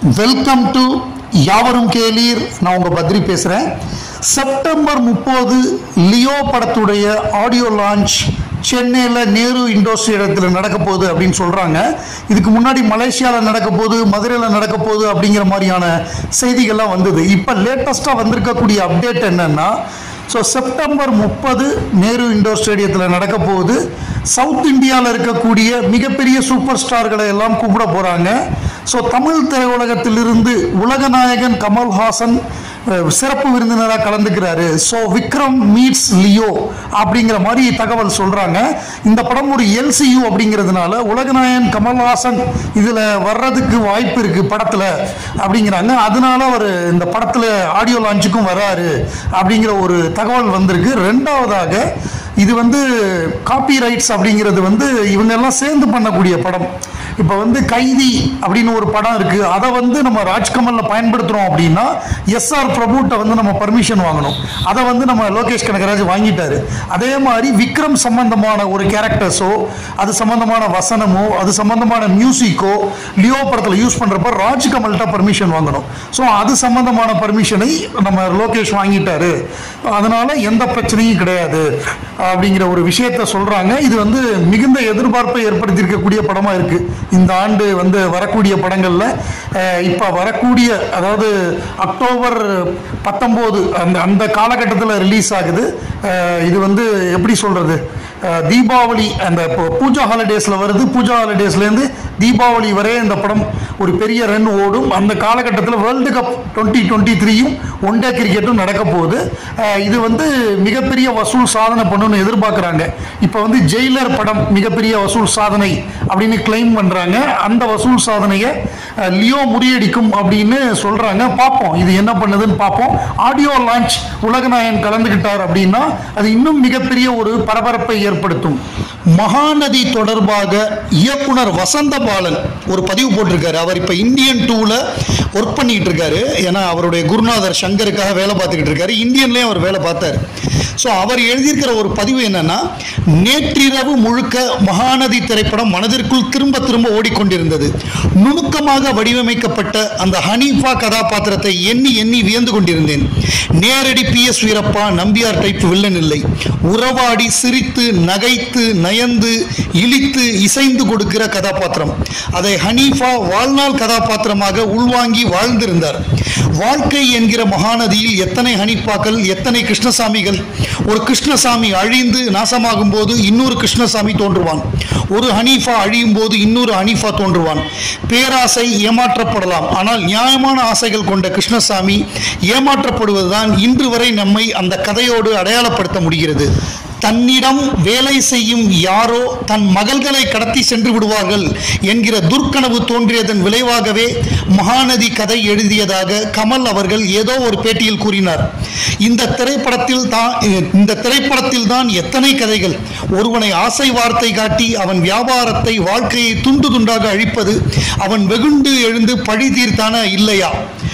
welcome to யாவரும் கேளீர் நான் உங்கள் பத்ரி பேசுகிறேன் செப்டம்பர் முப்பது லியோ படத்துடைய ஆடியோ லான்ச் சென்னையில் நேரு இண்டோஸ்ட்ரி இடத்துல நடக்க போகுது அப்படின்னு சொல்கிறாங்க இதுக்கு முன்னாடி மலேசியாவில் நடக்க போகுது மதுரையில் நடக்க போகுது அப்படிங்கிற மாதிரியான செய்திகள்லாம் வந்தது இப்போ லேட்டஸ்ட்டாக வந்திருக்கக்கூடிய அப்டேட் என்னென்னா ஸோ செப்டம்பர் முப்பது நேரு இண்டோர் ஸ்டேடியத்தில் நடக்க போகுது சவுத் இந்தியாவில் இருக்கக்கூடிய மிகப்பெரிய சூப்பர் ஸ்டார்களை எல்லாம் கூப்பிட போகிறாங்க ஸோ தமிழ் திரையுலகத்திலிருந்து உலகநாயகன் கமல்ஹாசன் அஹ், சிறப்பு விருந்தினராக கலந்துக்கிறாரு ஸோ விக்ரம் மீட்ஸ் லியோ அப்படிங்கிற மாதிரி தகவல் சொல்கிறாங்க இந்த படம் ஒரு எல்சியு அப்படிங்கிறதுனால உலகநாயகன் கமல்ஹாசன் இதில் வர்றதுக்கு வாய்ப்பு இருக்குது படத்தில் அப்படிங்கிறாங்க அதனால அவர் இந்த படத்தில் ஆடியோ லான்ச்சுக்கும் வராரு அப்படிங்கிற ஒரு தகவல் வந்திருக்கு ரெண்டாவதாக இது வந்து காப்பி ரைட்ஸ் அப்படிங்கிறது வந்து இவங்க எல்லாம் சேர்ந்து பண்ணக்கூடிய படம் இப்போ வந்து கைதி அப்படின்னு ஒரு படம் இருக்கு அதை வந்து நம்ம ராஜ்கமல்ல பயன்படுத்துறோம் அப்படின்னா எஸ்ஆர் பிரபுட்ட வந்து நம்ம பர்மிஷன் வாங்கணும் அதை வந்து நம்ம லோகேஷ் கனகராஜ் வாங்கிட்டாரு அதே மாதிரி விக்ரம் சம்பந்தமான ஒரு கேரக்டர்ஸோ அது சம்பந்தமான வசனமோ அது சம்பந்தமான மியூசிக்கோ லியோ படத்தில் யூஸ் பண்ணுறப்ப ராஜ்கமல்கிட்ட பர்மிஷன் வாங்கணும் ஸோ அது சம்பந்தமான பர்மிஷனை நம்ம லோகேஷ் வாங்கிட்டாரு அதனால எந்த பிரச்சனையும் கிடையாது அப்படிங்கிற ஒரு விஷயத்த சொல்றாங்க இது வந்து மிகுந்த எதிர்பார்ப்பை ஏற்படுத்தியிருக்கக்கூடிய படமா இருக்கு இந்த ஆண்டு வந்து வரக்கூடிய படங்கள்ல அஹ், இப்ப வரக்கூடிய அதாவது அக்டோபர் பத்தொம்போது அந்த அந்த காலகட்டத்தில் ரிலீஸ் ஆகுது அஹ், இது வந்து எப்படி சொல்றது அஹ், தீபாவளி அந்த இப்போ பூஜா ஹாலிடேஸில் வருது பூஜா ஹாலிடேஸ்லேருந்து தீபாவளி வரை இந்த படம் ஒரு பெரிய ரன் ஓடும் அந்த காலகட்டத்தில் வேர்ல்டு கப் டுவெண்ட்டி டுவெண்ட்டி த்ரீயும் ஒன் டே கிரிக்கெட்டும் நடக்க போகுது அஹ், இது வந்து மிகப்பெரிய வசூல் சாதனை பண்ணணும்னு எதிர்பார்க்குறாங்க இப்போ வந்து ஜெயிலர் படம் மிகப்பெரிய வசூல் சாதனை அப்படின்னு கிளைம் பண்ணுறாங்க அந்த வசூல் சாதனையை அஹ், லியோ முறியடிக்கும் அப்படின்னு சொல்கிறாங்க பார்ப்போம் இது என்ன பண்ணுதுன்னு பார்ப்போம் ஆடியோ லான்ச் உலகநாயகன் கலந்துக்கிட்டார் அப்படின்னா அது இன்னும் மிகப்பெரிய ஒரு பரபரப்பை ஏற்படுத்தும் மகாநதி தொடர்பாக இயக்குனர் வசந்த பாலன் ஒரு பதிவு போட்டிருக்காரு அவர் இப்போ இந்தியன் டூவில் ஒர்க் பண்ணிட்டு இருக்காரு ஏன்னா அவருடைய குருநாதர் சங்கருக்காக வேலை பார்த்துக்கிட்டு இருக்காரு இந்தியன்லேயும் அவர் வேலை பார்த்தார் ஸோ அவர் எழுதியிருக்கிற ஒரு பதிவு என்னன்னா நேற்றிரவு முழுக்க மகாநதி திரைப்படம் மனதிற்குள் திரும்ப திரும்ப ஓடிக்கொண்டிருந்தது நுணுக்கமாக வடிவமைக்கப்பட்ட அந்த ஹனீஃபா கதாபாத்திரத்தை எண்ணி எண்ணி வியந்து கொண்டிருந்தேன் நேரடி P S Veerappa Nambiar type villain இல்லை உறவாடி சிரித்து நகைத்து நயந்து இழித்து இசைந்து கொடுக்கிற கதாபாத்திரம் அதை ஹனீஃபா வாழ்நாள் கதாபாத்திரமாக உள்வாங்கி வாழ்ந்திருந்தார் வாழ்க்கை என்கிற மகாநதியில் எத்தனை ஹனீஃபாக்கள் எத்தனை கிருஷ்ணசாமிகள் ஒரு கிருஷ்ணசாமி அழிந்து நாசமாகும் போது இன்னொரு கிருஷ்ணசாமி தோன்றுவான் ஒரு ஹனீஃபா அழியும் போது இன்னொரு ஹனீஃபா தோன்றுவான் பேராசை ஏமாற்றப்படலாம் ஆனால் நியாயமான ஆசைகள் கொண்ட கிருஷ்ணசாமி ஏமாற்றப்படுவதுதான் இன்று வரை நம்மை அந்த கதையோடு அடையாளப்படுத்த முடிகிறது தன்னிடம் வேலை செய்யும் யாரோ தன் மகள்களை கடத்தி சென்று விடுவார்கள் என்கிற துர்க்கனவு தோன்றியதன் விளைவாகவே மகாநதி கதை எழுதியதாக கமல் அவர்கள் ஏதோ ஒரு பேட்டியில் கூறினார் இந்த திரைப்படத்தில் தான் இந்த திரைப்படத்தில் தான் எத்தனை கதைகள் ஒருவனை ஆசை வார்த்தை காட்டி அவன் வியாபாரத்தை வாழ்க்கையை துண்டு துண்டாக அழிப்பது அவன் வெகுண்டு எழுந்து பழி தீர்த்தான இல்லையா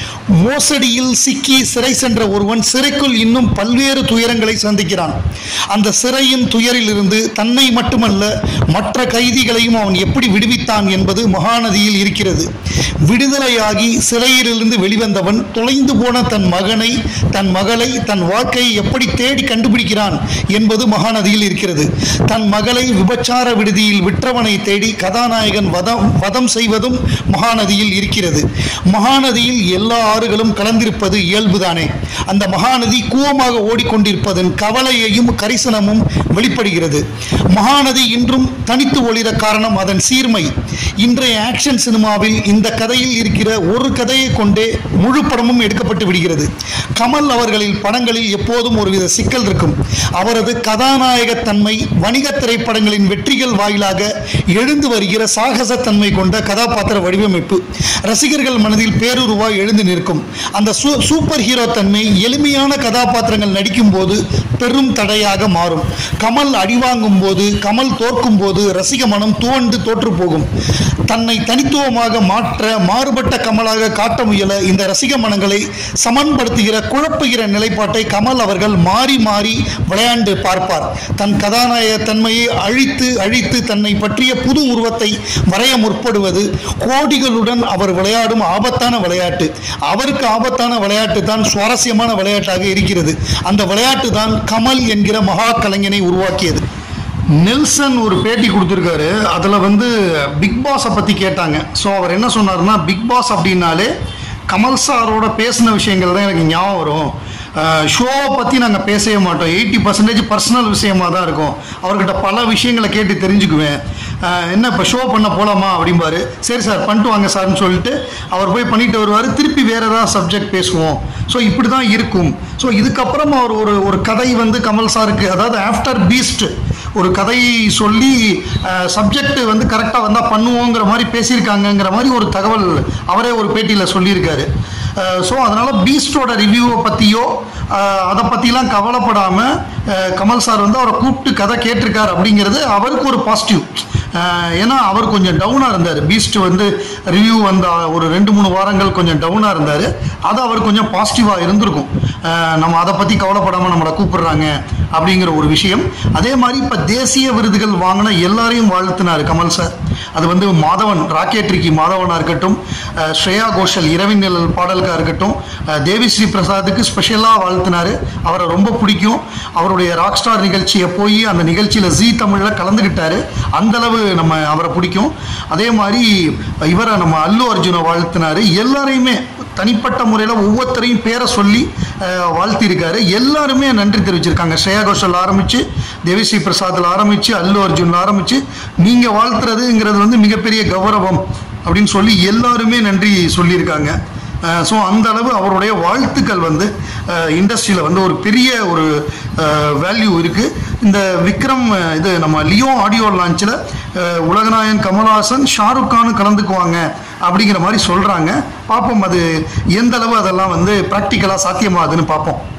மோசடியில் சிக்கி சிறை சென்ற ஒருவன் சிறைக்குள் இன்னும் பல்வேறு துயரங்களை சந்திக்கிறான் அந்த சிறையின் துயரிலிருந்து தன்னை மட்டுமல்ல மற்ற கைதிகளையும் அவன் எப்படி விடுவித்தான் என்பது மகாநதியில் இருக்கிறது விடுதலையாகி சிறையிலிருந்து வெளிவந்தவன் தொலைந்து போன தன் மகனை தன் மகளை தன் வாழ்க்கையை எப்படி தேடி கண்டுபிடிக்கிறான் என்பது மகாநதியில் இருக்கிறது தன் மகளை விபச்சார விடுதியில் விற்றவனை தேடி கதாநாயகன் வதம் வதம் செய்வதும் மகாநதியில் இருக்கிறது மகாநதியில் எல்லா ஆறுகளும் கலந்திருப்பது இயல்புதானே அந்த மகாநதி கூவமாக ஓடிக்கொண்டிருப்பதன் கவலையையும் கரிசனமும் வெளிப்படுகிறது மகாநதி இன்றும் தனித்து ஒளிர காரணம் அதன் சீர்மை இன்றைய ஆக்ஷன் சினிமாவில் இந்த கதையில் இருக்கிற ஒரு கதையை கொண்டே முழு படமும் எடுக்கப்பட்டு விடுகிறது கமல் அவர்களின் படங்களில் எப்போதும் ஒருவித சிக்கல் இருக்கும் அவரது கதாநாயகத்தன்மை வணிக திரைப்படங்களின் வெற்றிகள் வாயிலாக எழுந்து வருகிற சாகசத்தன்மை கொண்ட கதாபாத்திர வடிவமைப்பு ரசிகர்கள் மனதில் பேருருவாய் எழுந்து நிற்கும் இருக்கும் அந்த சூ சூப்பர் ஹீரோ தன்மை எளிமையான கதாபாத்திரங்கள் நடிக்கும் போது பெரும் தடையாக மாறும் கமல் அடிவாங்கும் போது கமல் தோற்கும் போது ரசிக மனம் துவண்டு தோற்று போகும் தன்னை தனித்துவமாக மாற்ற மாறுபட்ட கமலாக காட்ட முயல இந்த ரசிக மனங்களை சமன்படுத்துகிற குழப்புகிற நிலைப்பாட்டை கமல் அவர்கள் மாறி மாறி விளையாண்டு பார்ப்பார் தன் கதாநாயக தன்மையை அழித்து அழித்து தன்னை பற்றிய புது உருவத்தை வரைய முற்படுவது கோடிகளுடன் அவர் விளையாடும் ஆபத்தான விளையாட்டு அவருக்கு ஆபத்தான விளையாட்டு தான் சுவாரஸ்யமான விளையாட்டாக இருக்கிறது அந்த விளையாட்டு தான் கமல் என்கிற மகா கலைஞனை உருவாக்கியது நெல்சன் ஒரு பேட்டி கொடுத்துருக்காரு அதில் வந்து பிக் பாஸை பற்றி கேட்டாங்க ஸோ அவர் என்ன சொன்னார்னா பிக் பாஸ் அப்படின்னாலே கமல் சாரோட பேசின விஷயங்கள் தான் எனக்கு ஞாபகம் வரும் ஷோவை பற்றி நாங்கள் பேசவே மாட்டோம் எயிட்டி பர்சன்டேஜ் பர்சனல் விஷயமா தான் இருக்கும் அவர்கிட்ட பல விஷயங்களை கேட்டு தெரிஞ்சுக்குவேன் அஹ் என்ன இப்போ ஷோ பண்ண போகலாமா அப்படிம்பாரு சரி சார் பண்ணிட்டு வாங்க சார்னு சொல்லிட்டு அவர் போய் பண்ணிட்டு வருவார் திருப்பி வேறு ஏதாவது சப்ஜெக்ட் பேசுவோம் ஸோ இப்படி தான் இருக்கும் ஸோ இதுக்கப்புறம் அவர் ஒரு ஒரு கதை வந்து கமல் சாருக்கு அதாவது ஆஃப்டர் பீஸ்ட் ஒரு கதை சொல்லி சப்ஜெக்ட் வந்து கரெக்டாக வந்தால் பண்ணுவோங்கிற மாதிரி பேசியிருக்காங்கங்கிற மாதிரி ஒரு தகவல் அவரே ஒரு பேட்டியில் சொல்லியிருக்காரு ஸோ அதனால் பீஸ்டோட ரிவ்யூவை பற்றியோ அதை பற்றிலாம் கவலைப்படாமல் கமல் சார் வந்து அவரை கூப்பிட்டு கதை கேட்டிருக்காரு அப்படிங்கிறது அவருக்கு ஒரு பாசிட்டிவ் ஏன்னா அவர் கொஞ்சம் டவுனாக இருந்தார் பீஸ்ட் வந்து ரிவ்யூ வந்த ஒரு ரெண்டு மூணு வாரங்கள் கொஞ்சம் டவுனாக இருந்தார் அது அவர் கொஞ்சம் பாசிட்டிவாக இருந்திருக்கும் அஹ் நம்ம அதை பற்றி கவலைப்படாமல் நம்மளை கூப்பிடுறாங்க அப்படிங்கிற ஒரு விஷயம் அதே மாதிரி இப்போ தேசிய விருதுகள் வாங்கின எல்லாரையும் வாழ்த்தினார் கமல் சார் அது வந்து மாதவன் ராக்கெட்ரிக்கி மாதவனாக இருக்கட்டும் அஹ் ஸ்ரேயா கோஷல் இரவின் நிழல் பாடலுக்காக இருக்கட்டும் அஹ் தேவி ஸ்ரீ பிரசாத்துக்கு ஸ்பெஷலாக வாழ்த்தினார் அவரை ரொம்ப பிடிக்கும் அவருடைய ராக் ஸ்டார் நிகழ்ச்சியை போய் அந்த நிகழ்ச்சியில் ஜி தமிழில் கலந்துக்கிட்டாரு அந்தளவு நம்ம அவரை பிடிக்கும் அதே மாதிரி இவரை நம்ம அல்லு அர்ஜுனை வாழ்த்தினார் எல்லாரையுமே தனிப்பட்ட முறையில் ஒவ்வொருத்தரையும் பேரை சொல்லி அஹ், வாழ்த்தியிருக்காரு எல்லாருமே நன்றி தெரிவிச்சிருக்காங்க ஸ்ரேயா கோஷல் ஆரம்பித்து தேவிஸ்ரீ பிரசாத்தில் ஆரம்பித்து அல்லு அர்ஜுனில் ஆரம்பித்து நீங்கள் வாழ்த்துறதுங்கிறது வந்து மிகப்பெரிய கௌரவம் அப்படின்னு சொல்லி எல்லாருமே நன்றி சொல்லியிருக்காங்க ஸோ அந்த அளவு அவருடைய வாழ்த்துக்கள் வந்து இண்டஸ்ட்ரியில் வந்து ஒரு பெரிய ஒரு வேல்யூ இருக்குது இந்த விக்ரம் அஹ், இது நம்ம லியோ ஆடியோ லான்ச்சில் உலகநாயகன் கமல்ஹாசன் ஷாருக் கானும் கலந்துக்குவாங்க அப்படிங்கிற மாதிரி சொல்கிறாங்க பார்ப்போம் அது எந்த அளவு அதெல்லாம் வந்து ப்ராக்டிக்கலாக சாத்தியமாகுதுன்னு பார்ப்போம்